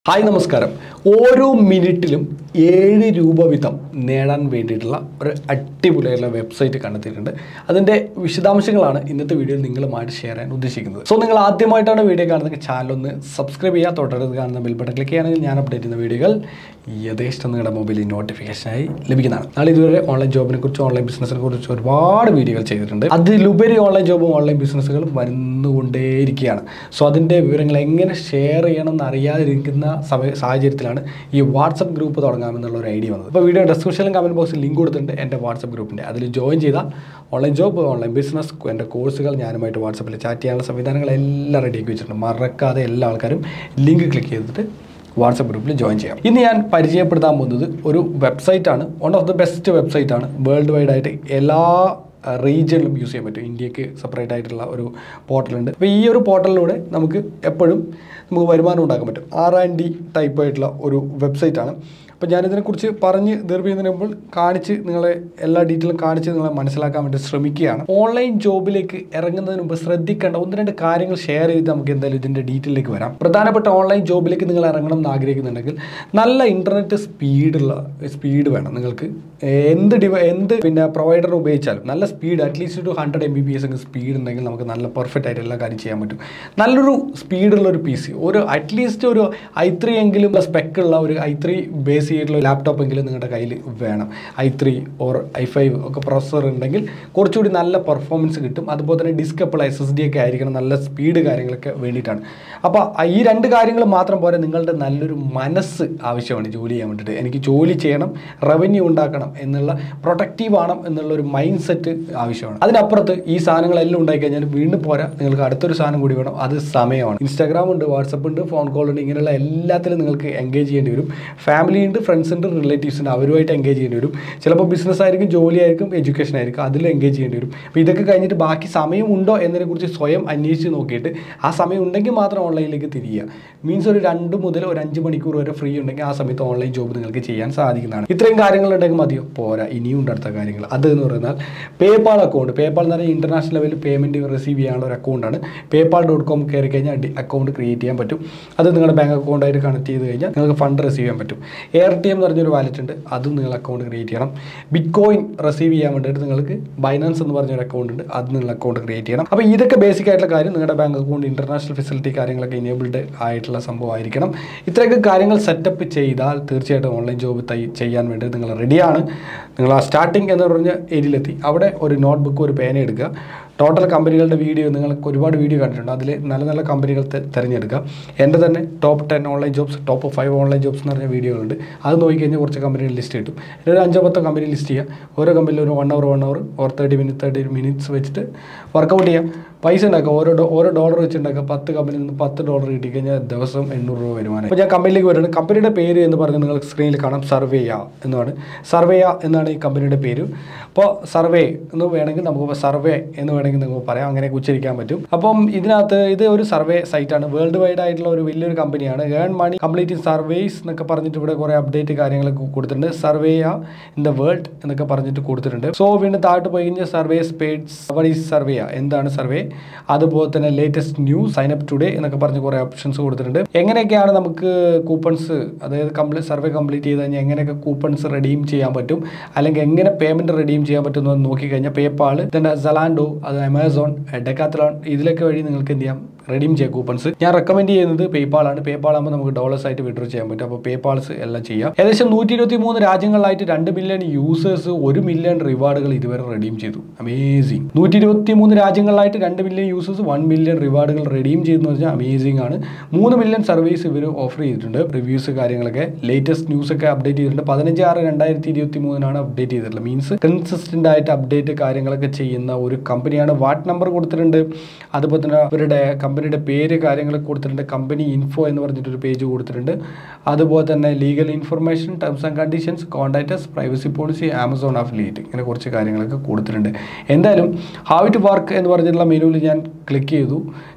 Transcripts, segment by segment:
hi നമസ്കാരം ഓരോ മിനിറ്റിലും ഏഴ് രൂപ വീതം നേടാൻ വേണ്ടിയിട്ടുള്ള ഒരു അടിപൊളിയായിട്ടുള്ള വെബ്സൈറ്റ് കണ്ടെത്തിയിട്ടുണ്ട് അതിൻ്റെ വിശദാംശങ്ങളാണ് ഇന്നത്തെ വീഡിയോയിൽ നിങ്ങളുമായിട്ട് ഷെയർ ചെയ്യാൻ ഉദ്ദേശിക്കുന്നത് സോ നിങ്ങൾ ആദ്യമായിട്ടാണ് വീഡിയോ കാണുന്നത് ചാനൽ ഒന്ന് സബ്സ്ക്രൈബ് ചെയ്യുക തൊട്ടടുത്ത് കാണുന്ന ബിൽ ബട്ടൺ ക്ലിക്ക് ചെയ്യുകയാണെങ്കിൽ ഞാൻ അപ്ഡേറ്റ് ചെയ്യുന്ന വീഡിയോകൾ യഥേഷ്ടം നിങ്ങളുടെ മൊബൈലിൽ നോട്ടിഫിക്കേഷനായി ലഭിക്കുന്നതാണ് നാളെ ഇതുവരെ ഓൺലൈൻ ജോബിനെ കുറിച്ച് ഓൺലൈൻ ബിസിനസ്സിനെ കുറിച്ച് ഒരുപാട് വീഡിയോകൾ ചെയ്തിട്ടുണ്ട് അതിലുപരി ഓൺലൈൻ ജോബും ഓൺലൈൻ ബിസിനസ്സുകളും വരുന്നുകൊണ്ടേയിരിക്കുകയാണ് സോ അതിൻ്റെ വിവരങ്ങൾ എങ്ങനെ ഷെയർ ചെയ്യണം എന്ന് അറിയാതിരിക്കുന്ന സമയ സാഹചര്യത്തിലാണ് ഈ വാട്സപ്പ് ഗ്രൂപ്പ് തുടങ്ങാമെന്നുള്ള ഒരു ഐഡിയ വന്നത് അപ്പോൾ വീഡിയോ ഡിസ്ക്രിപ്ഷനിലും കമൻറ്റ് ബോക്സിൽ ലിങ്ക് കൊടുത്തിട്ടുണ്ട് എൻ്റെ വാട്സപ്പ് ഗ്രൂപ്പിൻ്റെ അതിൽ ജോയിൻ ചെയ്താൽ ഓൺലൈൻ ജോബ് ഓൺലൈൻ ബിസിനസ് എൻ്റെ കോഴ്സുകൾ ഞാനുമായിട്ട് വാട്സപ്പിൽ ചാറ്റ് ചെയ്യാനുള്ള സംവിധാനങ്ങളെല്ലാം റെഡിയാക്കി വെച്ചിട്ടുണ്ട് മറക്കാതെ എല്ലാ ആൾക്കാരും ലിങ്ക് ക്ലിക്ക് ചെയ്തിട്ട് വാട്സപ്പ് ഗ്രൂപ്പിൽ ജോയിൻ ചെയ്യാം ഇന്ന് ഞാൻ പരിചയപ്പെടുത്താൻ പോകുന്നത് ഒരു വെബ്സൈറ്റാണ് വൺ ഓഫ് ദി ബെസ്റ്റ് വെബ്സൈറ്റാണ് വേൾഡ് വൈഡ് ആയിട്ട് എല്ലാ റീജിയനിലും യൂസ് ചെയ്യാൻ പറ്റും ഇന്ത്യക്ക് സെപ്പറേറ്റ് ആയിട്ടുള്ള ഒരു പോർട്ടലുണ്ട് അപ്പോൾ ഈ ഒരു പോർട്ടലിലൂടെ നമുക്ക് എപ്പോഴും നമുക്ക് വരുമാനം ഉണ്ടാക്കാൻ പറ്റും ആർ ആൻഡ് ഡി ടൈപ്പ് ആയിട്ടുള്ള ഒരു വെബ്സൈറ്റാണ് അപ്പോൾ ഞാനിതിനെക്കുറിച്ച് പറഞ്ഞ് ദീർഘിക്കുന്നതിന് മുമ്പ് കാണിച്ച് നിങ്ങളെ എല്ലാ ഡീറ്റെയിലും കാണിച്ച് നിങ്ങളെ മനസ്സിലാക്കാൻ വേണ്ടി ശ്രമിക്കുകയാണ് ഓൺലൈൻ ജോബിലേക്ക് ഇറങ്ങുന്നതിന് മുമ്പ് ശ്രദ്ധിക്കേണ്ട ഒന്ന് രണ്ട് കാര്യങ്ങൾ ഷെയർ ചെയ്ത് നമുക്ക് എന്തായാലും ഇതിൻ്റെ ഡീറ്റെയിലേക്ക് വരാം പ്രധാനപ്പെട്ട ഓൺലൈൻ ജോബിലേക്ക് നിങ്ങൾ ഇറങ്ങണം എന്ന് ആഗ്രഹിക്കുന്നുണ്ടെങ്കിൽ നല്ല ഇൻ്റർനെറ്റ് സ്പീഡുള്ള സ്പീഡ് വേണം നിങ്ങൾക്ക് എന്ത് ഡിവ എന്ത് പിന്നെ പ്രൊവൈഡർ ഉപയോഗിച്ചാലും നല്ല സ്പീഡ് അറ്റ്ലീസ്റ്റ് ഒരു hundred M B B S ഒക്കെ സ്പീഡ് ഉണ്ടെങ്കിൽ നമുക്ക് നല്ല പെർഫെക്റ്റ് ആയിട്ട് എല്ലാ കാര്യം ചെയ്യാൻ പറ്റും നല്ലൊരു സ്പീഡുള്ള ഒരു പി സി ഒരു അറ്റ്ലീസ്റ്റ് ഒരു ഐ ത്രീ എങ്കിലും സ്പെക്കുള്ള ഒരു ഐ ത്രീ ബേസ് ചെയ്തിട്ടുള്ള ലാപ്ടോപ്പ് എങ്കിലും നിങ്ങളുടെ കയ്യിൽ വേണം I three or I five ഒക്കെ പ്രൊസസ്സർ ഉണ്ടെങ്കിൽ കുറച്ചുകൂടി നല്ല പെർഫോമൻസ് കിട്ടും അതുപോലെ തന്നെ ഡിസ്കപ്പിൾ എസ് എസ് ഡി ഒക്കെ ആയിരിക്കണം നല്ല സ്പീഡ് കാര്യങ്ങളൊക്കെ വേണ്ടിയിട്ടാണ് അപ്പോൾ ഈ രണ്ട് കാര്യങ്ങൾ മാത്രം പോരാ നിങ്ങളുടെ നല്ലൊരു മനസ്സ് ആവശ്യമാണ് ജോലി ചെയ്യാൻ വേണ്ടിയിട്ട് എനിക്ക് ജോലി ചെയ്യണം റവന്യൂ ഉണ്ടാക്കണം എന്നുള്ള പ്രൊട്ടക്റ്റീവ് ആണ് എന്നുള്ള ഒരു മൈൻഡ് സെറ്റ് ആവശ്യമാണ് അതിനപ്പുറത്ത് ഈ സാധനങ്ങളെല്ലാം ഉണ്ടായി കഴിഞ്ഞാൽ വീണ്ടും പോരാ നിങ്ങൾക്ക് അടുത്തൊരു സാധനം കൂടി വേണം അത് സമയമാണ് ഇൻസ്റ്റാഗ്രാം ഉണ്ട് വാട്സപ്പ് ഉണ്ട് ഫോൺ കോൾ ഉണ്ട് ഇങ്ങനെയുള്ള എല്ലാത്തിലും നിങ്ങൾക്ക് എൻഗേജ് ചെയ്യേണ്ടി വരും ഫാമിലി ഉണ്ട് ഫ്രണ്ട്സ് ഉണ്ട് റിലേറ്റീവ്സ് ഉണ്ട് അവരുമായിട്ട് എൻഗേജ് ചെയ്യേണ്ടി വരും ചിലപ്പോൾ ബിസിനസ് ആയിരിക്കും ജോലി ആയിരിക്കും എഡ്യൂക്കേഷൻ ആയിരിക്കും അതിൽ എൻഗേജ് ചെയ്യേണ്ടി വരും അപ്പോൾ ഇതൊക്കെ കഴിഞ്ഞിട്ട് ബാക്കി സമയം ഉണ്ടോ എന്നതിനെക്കുറിച്ച് സ്വയം അന്വേഷിച്ച് നോക്കിയിട്ട് ആ സമയം ഉണ്ടെങ്കിൽ മാത്രം ഓൺലൈനിലേക്ക് തിരിയുക മീൻസ് ഒരു രണ്ട് മുതൽ ഒരു അഞ്ച് മണിക്കൂർ വരെ ഫ്രീ ഉണ്ടെങ്കിൽ ആ സമയത്ത് ഓൺലൈൻ ജോബ് നിങ്ങൾക്ക് ചെയ്യാൻ സാധിക്കുന്നതാണ് ഇത്രയും കാര്യങ്ങൾ ഉണ്ടെങ്കിൽ മതിയോ പോരാ ഇനിയും ഉണ്ട് അടുത്ത കാര്യങ്ങൾ അത് എന്ന് പറയുന്നത് പേപ്പാൾ അക്കൗണ്ട് പേപ്പാൾ എന്ന് പറഞ്ഞാൽ ഇൻ്റർനാഷണൽ ലെവലിൽ പേയ്മെൻറ്റ് റിസീവ് ചെയ്യാനുള്ള ഒരു അക്കൗണ്ടാണ് പേപ്പാൾ ഡോട്ട് കോം കയറി കഴിഞ്ഞാൽ അക്കൗണ്ട് ക്രിയേറ്റ് ചെയ്യാൻ പറ്റും അത് നിങ്ങളുടെ ബാങ്ക് അക്കൗണ്ടായിട്ട് കണക്ട് ചെയ്ത് കഴിഞ്ഞാൽ നിങ്ങൾക്ക് ഫണ്ട് റിസീവ് ചെയ്യാൻ പറ്റും എയർ ടി എം എന്ന് പറഞ്ഞൊരു വാലറ്റ് ഉണ്ട് അതും നിങ്ങൾ അക്കൗണ്ട് ക്രിയേറ്റ് ചെയ്യണം ബിറ്റ് കോയിൻ റിസീവ് ചെയ്യാൻ വേണ്ടിയിട്ട് നിങ്ങൾക്ക് ബൈനാൻസ് എന്ന് പറഞ്ഞൊരു അക്കൗണ്ട് ഉണ്ട് അത് നിങ്ങൾ അക്കൗണ്ട് ക്രിയേറ്റ് ചെയ്യണം അപ്പോൾ ഇതൊക്കെ ബേസിക് ആയിട്ടുള്ള കാര്യം നിങ്ങളുടെ ബാങ്ക് അക്കൗണ്ട് ഇൻ്റർനാഷണൽ ഫെസിലിറ്റി കാര്യങ്ങളൊക്കെ ഇനേബിൾഡ് ആയിട്ടുള്ള സംഭവമായിരിക്കണം ഇത്രയൊക്കെ കാര്യങ്ങൾ സെറ്റപ്പ് ചെയ്താൽ തീർച്ചയായിട്ടും ഓൺലൈൻ ജോബ് ചെയ്യാൻ വേണ്ടി നിങ്ങൾ റെഡിയാണ് നിങ്ങൾ ആ സ്റ്റാർട്ടിങ് എന്ന് പറഞ്ഞ ഏരിയയിലെത്തി അവിടെ ഒരു നോട്ട്ബുക്ക് ഒരു പേന എടുക്കുക ടോട്ടൽ കമ്പനികളുടെ വീഡിയോ നിങ്ങൾക്ക് ഒരുപാട് വീഡിയോ കണ്ടിട്ടുണ്ട് അതിൽ നല്ല നല്ല കമ്പനികൾ തെ- തിരഞ്ഞെടുക്കുക എൻ്റെ തന്നെ top ten online jobs top five online jobs എന്ന് പറഞ്ഞ വീഡിയോകളുണ്ട് അത് നോക്കിക്കഴിഞ്ഞാൽ കുറച്ച് കമ്പനികൾ ലിസ്റ്റ് കിട്ടും എൻ്റെ ഒരു അഞ്ചോ പത്തോ കമ്പനി ലിസ്റ്റ് ചെയ്യുക ഓരോ കമ്പനിയിൽ ഒരു one hour one hour or thirty minute thirty minutes വെച്ചിട്ട് വർക്കൗട്ട് ചെയ്യുക പൈസ ഉണ്ടാക്കുക ഓരോ ഡോ- ഓരോ ഡോളർ വെച്ച് ഉണ്ടാക്കുക പത്ത് കമ്പനിയിൽ നിന്ന് പത്ത് ഡോളർ കിട്ടിക്കഴിഞ്ഞാൽ ദിവസം എണ്ണൂറ് രൂപ വരുമാനം അപ്പോൾ ഞാൻ കമ്പനിയിലേക്ക് വരുന്നത് കമ്പനിയുടെ പേര് എന്ന് പറഞ്ഞ് നിങ്ങൾ സ്ക്രീനിൽ കാണാം സർവേയ എന്നാണ് സർവേയ എന്നാണ് ഈ കമ്പനിയുടെ പേര് അപ്പോൾ സർവേ എന്ന് വേണമെങ്കിൽ നമുക്ക് സർവേ എന്ന് വേണമെങ്കിൽ നമുക്ക് പറയാം അങ്ങനെ ഉച്ചരിക്കാൻ പറ്റും അപ്പം ഇതിനകത്ത് ഇത് ഒരു സർവേ സൈറ്റാണ് വേൾഡ് വൈഡ് ആയിട്ടുള്ള ഒരു വലിയൊരു കമ്പനിയാണ് ഏൺ മണി കംപ്ലീറ്റിംഗ് സർവേസ് എന്നൊക്കെ പറഞ്ഞിട്ട് ഇവിടെ കുറേ അപ്ഡേറ്റ് കാര്യങ്ങളൊക്കെ കൊടുത്തിട്ടുണ്ട് സർവേയ ഇൻ ദ വേൾഡ് എന്നൊക്കെ പറഞ്ഞിട്ട് കൊടുത്തിട്ടുണ്ട് സോ വീണ്ടും താഴോട്ട് പോയി കഴിഞ്ഞാൽ സർവേസ് പേഡ്സ് വൺ ഈസ് സർവേയ എന്താണ് സർവേ അതുപോലെ തന്നെ latest news sign up today എന്നൊക്കെ പറഞ്ഞ് കുറേ ഓപ്ഷൻസ് കൊടുത്തിട്ടുണ്ട് എങ്ങനെയൊക്കെയാണ് നമുക്ക് കൂപ്പൺസ് അതായത് കംപ്ലീറ്റ് സർവേ കംപ്ലീറ്റ് ചെയ്ത് കഴിഞ്ഞാൽ എങ്ങനെയൊക്കെ കൂപ്പൺസ് റെഡീം ചെയ്യാൻ പറ്റും അല്ലെങ്കിൽ എങ്ങനെ പേയ്മെൻറ്റ് റെഡീം ചെയ്യാൻ പറ്റും എന്ന് നോക്കിക്കഴിഞ്ഞാൽ പേപ്പാൾ പിന്നെ സലാൻഡോ അത് ആമസോൺ ഡെക്കാത്തലോൺ ഇതിലൊക്കെ വഴി നിങ്ങൾക്ക് എന്ത് ചെയ്യാം റെഡീം ചെയ്യാം കൂപ്പൺസ് ഞാൻ റെക്കമെൻഡ് ചെയ്യുന്നത് പേപ്പാൾ ആണ് പേപ്പാൾ ആകുമ്പോൾ നമുക്ക് ഡോളേഴ്സ് ആയിട്ട് വിഡ്രോ ചെയ്യാൻ പറ്റും അപ്പോൾ പേപ്പാൾസ് എല്ലാം ചെയ്യാം ഏകദേശം നൂറ്റി ഇരുപത്തി മൂന്ന് രാജ്യങ്ങളിലായിട്ട് രണ്ട് മില്യൺ യൂസേഴ്സ് ഒരു മില്യൺ റിവാർഡുകൾ ഇതുവരെ റെഡീം ചെയ്തു അമേസിങ് നൂറ്റി ഇരുപത്തി മൂന്ന് രാജ്യങ്ങളിലായിട്ട് രണ്ട് മില്യൺ യൂസേഴ്സ് വൺ മില്യൺ റിവാർഡുകൾ റെഡീം ചെയ്തെന്ന് പറഞ്ഞാൽ അമേസിംഗ് ആണ് മൂന്ന് മില്യൺ സർവീസ് ഇവർ ഓഫർ ചെയ്തിട്ടുണ്ട് റിവ്യൂസ് കാര്യങ്ങളൊക്കെ ലേറ്റസ്റ്റ് ന്യൂസ് ഒക്കെ അപ്ഡേറ്റ് ചെയ്തിട്ടുണ്ട് പതിനഞ്ച് ആറ് രണ്ടായിരത്തി ഇരുപത്തി മൂന്നിനാണ് അപ്ഡേറ്റ് ചെയ്തിട്ടുള്ളത് മീൻസ് കൺസിസ്റ്റന്റ് ആയിട്ട് അപ്ഡേറ്റ് കാര്യങ്ങളൊക്കെ ചെയ്യുന്ന ഒരു കമ്പനിയാണ് വാട്ട് നമ്പർ കൊടുത്തിട്ടുണ്ട് അതുപോലെ തന്നെ അവരുടെ കമ്പനിയുടെ പേര് കാര്യങ്ങളൊക്കെ കൊടുത്തിട്ടുണ്ട് കമ്പനി ഇൻഫോ എന്ന് പറഞ്ഞിട്ടൊരു പേജ് കൊടുത്തിട്ടുണ്ട് അതുപോലെ തന്നെ legal information terms and conditions contacts privacy policy Amazon affiliate ഇങ്ങനെ കുറച്ച് കാര്യങ്ങളൊക്കെ കൊടുത്തിട്ടുണ്ട് എന്തായാലും ഹൗ ഇറ്റ് വർക്ക് എന്ന് പറഞ്ഞിട്ടുള്ള മെനുവിൽ ഞാൻ ക്ലിക്ക് ചെയ്തു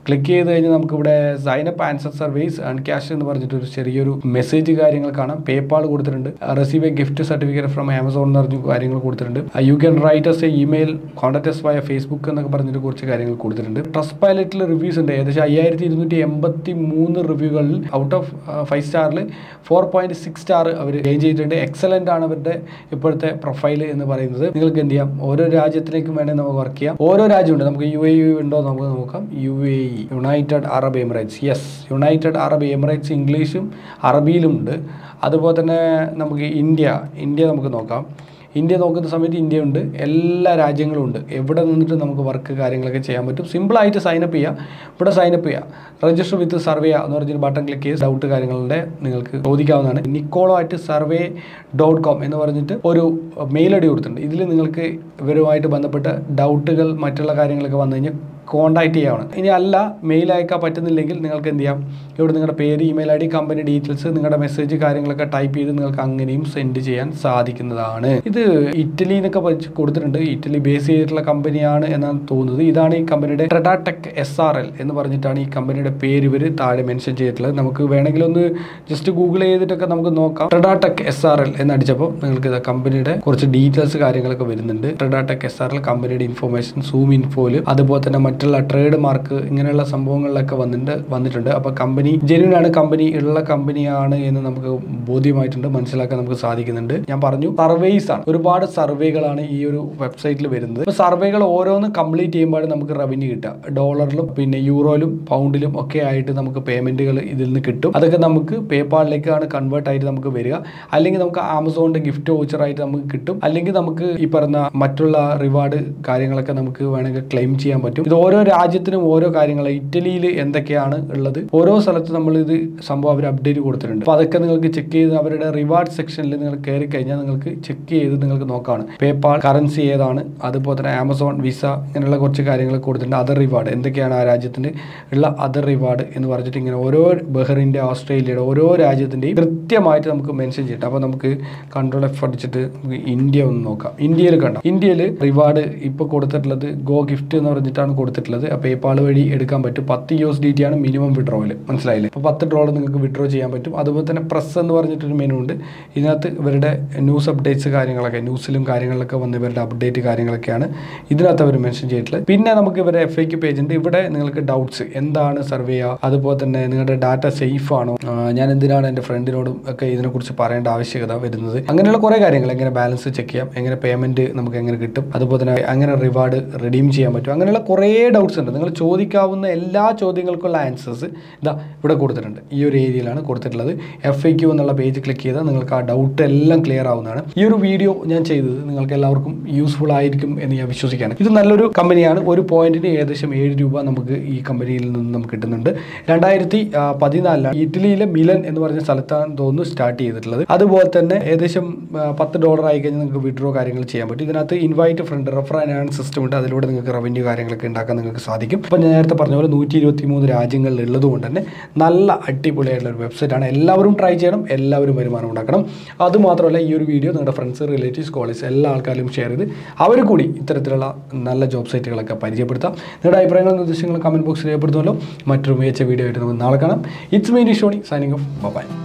ക്ലിക്ക് ചെയ്ത് കഴിഞ്ഞാൽ നമുക്ക് ഇവിടെ sign up answer service and cash എന്ന് പറഞ്ഞിട്ട് ഒരു ചെറിയൊരു മെസ്സേജ് കാര്യങ്ങൾ കാണാം പേപ്പാൾ കൊടുത്തിട്ടുണ്ട് receive a gift certificate from Amazon എന്ന് പറഞ്ഞ കാര്യങ്ങൾ കൊടുത്തിട്ടുണ്ട് you can write us a email contact us via Facebook എന്നൊക്കെ പറഞ്ഞിട്ട് കുറച്ച് കാര്യങ്ങൾ കൊടുത്തിട്ടുണ്ട് ട്രസ്റ്റ് പൈലറ്റിൽ റിവ്യൂസ് ഉണ്ട് ഏകദേശം അയ്യായിരത്തി ഇരുന്നൂറ്റി എൺപത്തി മൂന്ന് റിവ്യൂകളിൽ ഔട്ട് ഓഫ് ഫൈവ് സ്റ്റാറിൽ ഫോർ പോയിന്റ് സിക്സ് സ്റ്റാർ അവർ ഗെയിൻ ചെയ്തിട്ടുണ്ട് എക്സലന്റ് ആണ് അവരുടെ ഇപ്പോഴത്തെ പ്രൊഫൈൽ എന്ന് പറയുന്നത് നിങ്ങൾക്ക് എന്ത് ചെയ്യാം ഓരോ രാജ്യത്തിലേക്കും വേണമെങ്കിൽ നമുക്ക് വർക്ക് ചെയ്യാം ഓരോ രാജ്യമുണ്ട് നമുക്ക് യു എ യു ഉണ്ടോ എന്ന് നമുക്ക് നോക്കാം U A E United Arab Emirates yes United Arab Emirates ഇംഗ്ലീഷും അറബിയിലുമുണ്ട് അതുപോലെ തന്നെ നമുക്ക് ഇന്ത്യ ഇന്ത്യ നമുക്ക് നോക്കാം ഇന്ത്യ നോക്കുന്ന സമയത്ത് ഇന്ത്യ ഉണ്ട് എല്ലാ രാജ്യങ്ങളും ഉണ്ട് എവിടെ നിന്നിട്ട് നമുക്ക് വർക്ക് കാര്യങ്ങളൊക്കെ ചെയ്യാൻ പറ്റും സിമ്പിളായിട്ട് സൈനപ്പ് ചെയ്യുക ഇവിടെ സൈനപ്പ് ചെയ്യുക രജിസ്റ്റർ വിത്ത് സർവേ എന്ന് പറഞ്ഞൊരു ബട്ടൺ ക്ലിക്ക് ചെയ്ത് ഡൗട്ട് കാര്യങ്ങളുടെ നിങ്ങൾക്ക് ചോദിക്കാവുന്നതാണ് Nicolo at survey dot com എന്ന് പറഞ്ഞിട്ട് ഒരു മെയിൽ ഐ ഡി കൊടുത്തിട്ടുണ്ട് ഇതിൽ നിങ്ങൾക്ക് ഇവരുമായിട്ട് ബന്ധപ്പെട്ട ഡൗട്ടുകൾ മറ്റുള്ള കാര്യങ്ങളൊക്കെ വന്നു കഴിഞ്ഞാൽ കോൺടാക്ട് ചെയ്യാവുന്നത് ഇനി അല്ല മെയിൽ അയക്കാൻ പറ്റുന്നില്ലെങ്കിൽ നിങ്ങൾക്ക് എന്ത് ചെയ്യാം ഇവിടെ നിങ്ങളുടെ പേര് email I D company details നിങ്ങളുടെ മെസ്സേജ് കാര്യങ്ങളൊക്കെ ടൈപ്പ് ചെയ്ത് നിങ്ങൾക്ക് അങ്ങനെയും സെൻഡ് ചെയ്യാൻ സാധിക്കുന്നതാണ് ഇത് ഇറ്റലി എന്നൊക്കെ പഠിച്ച് കൊടുത്തിട്ടുണ്ട് ഇറ്റലി ബേസ് ചെയ്തിട്ടുള്ള കമ്പനിയാണ് എന്നാണ് തോന്നുന്നത് ഇതാണ് ഈ കമ്പനിയുടെ ട്രെഡാടെക് എസ് ആർ എൽ എന്ന് പറഞ്ഞിട്ടാണ് ഈ കമ്പനിയുടെ പേര് ഇവർ താഴെ മെൻഷൻ ചെയ്തിട്ടുള്ളത് നമുക്ക് വേണമെങ്കിൽ ഒന്ന് ജസ്റ്റ് ഗൂഗിൾ ചെയ്തിട്ടൊക്കെ നമുക്ക് നോക്കാം ട്രെഡാടെക് എസ് ആർ എൽ എന്ന് അടിച്ചപ്പോൾ നിങ്ങൾക്ക് ഇത് കമ്പനിയുടെ കുറച്ച് ഡീറ്റെയിൽസ് കാര്യങ്ങളൊക്കെ വരുന്നുണ്ട് ട്രെഡാടെക് എസ് ആർ എൽ കമ്പനിയുടെ ഇൻഫോർമേഷൻ സൂം ഇൻഫോയിൽ അതുപോലെ തന്നെ മറ്റുള്ള ട്രേഡ് മാർക്ക് ഇങ്ങനെയുള്ള സംഭവങ്ങളിലൊക്കെ വന്നിട്ടുണ്ട് വന്നിട്ടുണ്ട് അപ്പോൾ കമ്പനി ജെന്യൂൻ ആണ് കമ്പനി ഉള്ള കമ്പനിയാണ് എന്ന് നമുക്ക് ബോധ്യമായിട്ടുണ്ട് മനസ്സിലാക്കാൻ നമുക്ക് സാധിക്കുന്നുണ്ട് ഞാൻ പറഞ്ഞു സർവേസ് ആണ് ഒരുപാട് സർവേകളാണ് ഈ ഒരു വെബ്സൈറ്റിൽ വരുന്നത് അപ്പോൾ സർവേകൾ ഓരോന്ന് കംപ്ലീറ്റ് ചെയ്യുമ്പോഴാണ് നമുക്ക് റവന്യൂ കിട്ടുക ഡോളറിലും പിന്നെ യൂറോയിലും പൗണ്ടിലും ഒക്കെ ആയിട്ട് നമുക്ക് പേയ്മെന്റുകൾ ഇതിൽ നിന്ന് കിട്ടും അതൊക്കെ നമുക്ക് പേപ്പാളിലേക്കാണ് കൺവേർട്ട് ആയിട്ട് നമുക്ക് വരിക അല്ലെങ്കിൽ നമുക്ക് ആമസോണിന്റെ ഗിഫ്റ്റ് വൗച്ചർ ആയിട്ട് നമുക്ക് കിട്ടും അല്ലെങ്കിൽ നമുക്ക് ഈ പറഞ്ഞ മറ്റുള്ള റിവാർഡ് കാര്യങ്ങളൊക്കെ നമുക്ക് വേണമെങ്കിൽ ക്ലെയിം ചെയ്യാൻ പറ്റും ഇത് ഓരോ രാജ്യത്തിനും ഓരോ കാര്യങ്ങൾ ഇറ്റലിയിൽ എന്തൊക്കെയാണ് ഉള്ളത് ഓരോ സ്ഥലത്ത് നമ്മൾ ഇത് സംഭവം അവർ അപ്ഡേറ്റ് കൊടുത്തിട്ടുണ്ട് അപ്പോൾ അതൊക്കെ നിങ്ങൾക്ക് ചെക്ക് ചെയ്ത് അവരുടെ റിവാർഡ് സെക്ഷനിൽ നിങ്ങൾ കയറി കഴിഞ്ഞാൽ നിങ്ങൾക്ക് ചെക്ക് ചെയ്ത് നിങ്ങൾക്ക് നോക്കാണ് പേപ്പാൾ കറൻസി ഏതാണ് അതുപോലെ തന്നെ ആമസോൺ വിസ ഇങ്ങനെയുള്ള കുറച്ച് കാര്യങ്ങൾ കൊടുത്തിട്ടുണ്ട് അതർ റിവാർഡ് എന്തൊക്കെയാണ് ആ രാജ്യത്തിന് ഉള്ള അതർ റിവാർഡ് എന്ന് പറഞ്ഞിട്ട് ഇങ്ങനെ ഓരോ ബഹ്റിൻ്റെ ഓസ്ട്രേലിയയുടെ ഓരോ രാജ്യത്തിൻ്റെയും കൃത്യമായിട്ട് നമുക്ക് മെൻഷൻ ചെയ്യട്ടെ അപ്പോൾ നമുക്ക് കൺട്രോൾ എഫ് അടിച്ചിട്ട് നമുക്ക് ഇന്ത്യ ഒന്ന് നോക്കാം ഇന്ത്യയിൽ കണ്ടോ ഇന്ത്യയിൽ റിവാർഡ് ഇപ്പോൾ കൊടുത്തിട്ടുള്ളത് ഗോ ഗിഫ്റ്റ് എന്ന് പറഞ്ഞിട്ടാണ് കൊടുത്തിട്ടുള്ളത് അപ്പോൾ പേപ്പാൾ വഴി എടുക്കാൻ പറ്റും പത്ത് യു എസ് ഡി ടി ആണ് മിനിമം വിഡ്രോയിൽ മനസ്സിലായില്ലേ അപ്പോൾ പത്ത് ഡോളർ നിങ്ങൾക്ക് വിഡ്രോ ചെയ്യാൻ പറ്റും അതുപോലെ തന്നെ പ്രസ് എന്ന് പറഞ്ഞിട്ടൊരു മെനു ഉണ്ട് ഇതിനകത്ത് ഇവരുടെ ന്യൂസ് അപ്ഡേറ്റ്സ് കാര്യങ്ങളൊക്കെ ന്യൂസിലും കാര്യങ്ങളിലൊക്കെ വന്ന് ഇവരുടെ അപ്ഡേറ്റ് കാര്യങ്ങളൊക്കെയാണ് ഇതിനകത്ത് അവർ മെൻഷൻ ചെയ്തിട്ടുള്ളത് പിന്നെ നമുക്ക് ഇവരുടെ എഫ് ഐ പേജ് ഉണ്ട് ഇവിടെ നിങ്ങൾക്ക് ഡൗട്ട്സ് എന്താണ് സർവേ ചെയ്യുക അതുപോലെ തന്നെ നിങ്ങളുടെ ഡാറ്റ സേഫ് ആണോ ആ, ഞാൻ എന്തിനാണ് എൻ്റെ ഫ്രണ്ടിനോടും ഒക്കെ ഇതിനെക്കുറിച്ച് പറയേണ്ട ആവശ്യകത വരുന്നത് അങ്ങനെയുള്ള കുറേ കാര്യങ്ങൾ എങ്ങനെ ബാലൻസ് ചെക്ക് ചെയ്യാം എങ്ങനെ പേയ്മെൻറ്റ് നമുക്ക് എങ്ങനെ കിട്ടും അതുപോലെ തന്നെ എങ്ങനെ റിവാർഡ് റിഡീം ചെയ്യാൻ പറ്റും അങ്ങനെയുള്ള കുറേ ഡൗട്ട്സ് ഉണ്ട് നിങ്ങൾ ചോദിക്കാവുന്ന എല്ലാ ചോദ്യങ്ങൾക്കുള്ള ആൻസേഴ്സ് ഇതാ ഇവിടെ കൊടുത്തിട്ടുണ്ട് ഈ ഒരു ഏരിയയിലാണ് കൊടുത്തിട്ടുള്ളത് എഫ് ഐ ക്യൂ എന്നുള്ള പേജ് ക്ലിക്ക് ചെയ്താൽ നിങ്ങൾക്ക് ആ ഡൗട്ട് എല്ലാം ക്ലിയർ ആവുന്നതാണ് ഈ ഒരു വീഡിയോ ഞാൻ ചെയ്തത് നിങ്ങൾക്ക് എല്ലാവർക്കും യൂസ്ഫുൾ ആയിരിക്കും എന്ന് ഞാൻ വിശ്വസിക്കുകയാണ് ഇത് നല്ലൊരു കമ്പനിയാണ് ഒരു പോയിന്റിന് ഏകദേശം ഏഴ് രൂപ നമുക്ക് ഈ കമ്പനിയിൽ നിന്ന് നമുക്ക് കിട്ടുന്നുണ്ട് രണ്ടായിരത്തി പതിനാലിലാണ് ഇറ്റലിയിലെ മിലൻ എന്ന് പറഞ്ഞ സ്ഥലത്താണ് തോന്നുന്നു സ്റ്റാർട്ട് ചെയ്തിട്ടുള്ളത് അതുപോലെ തന്നെ ഏകദേശം ആ, പത്ത് ഡോളർ ആയി കഴിഞ്ഞാൽ നിങ്ങൾക്ക് വിഡ്രോ കാര്യങ്ങൾ ചെയ്യാൻ പറ്റും ഇതിനകത്ത് invite friend refer and system ഉണ്ട് അതിലൂടെ നിങ്ങൾക്ക് റവന്യൂ കാര്യങ്ങളൊക്കെ ഉണ്ടാക്കാൻ നിങ്ങൾക്ക് സാധിക്കും അപ്പോൾ ഞാൻ നേരത്തെ പറഞ്ഞ പോലെ നൂറ്റി ഇരുപത്തി മൂന്ന് രാജ്യങ്ങളിൽ ഉള്ളതുകൊണ്ട് തന്നെ നല്ല അടിപൊളിയായിട്ടുള്ള ഒരു വെബ്സൈറ്റാണ് എല്ലാവരും ട്രൈ ചെയ്യണം എല്ലാവരും വരുമാനം ഉണ്ടാക്കണം അതുമാത്രമല്ല ഈ ഒരു വീഡിയോ നിങ്ങളുടെ ഫ്രണ്ട്സ് റിലേറ്റീവ്സ് കോളേജ് എല്ലാ ആൾക്കാരും ഷെയർ ചെയ്ത് അവർ കൂടി ഇത്തരത്തിലുള്ള നല്ല ജോബ് സൈറ്റുകളൊക്കെ പരിചയപ്പെടുത്താം നിങ്ങളുടെ അഭിപ്രായങ്ങളും നിർദ്ദേശങ്ങളും കമൻറ്റ് ബോക്സിൽ രേഖപ്പെടുത്തുമല്ലോ മറ്റൊരു മികച്ച വീഡിയോ ആയിട്ട് നമുക്ക് നാളെ കാണാം it's me Nishoni signing off by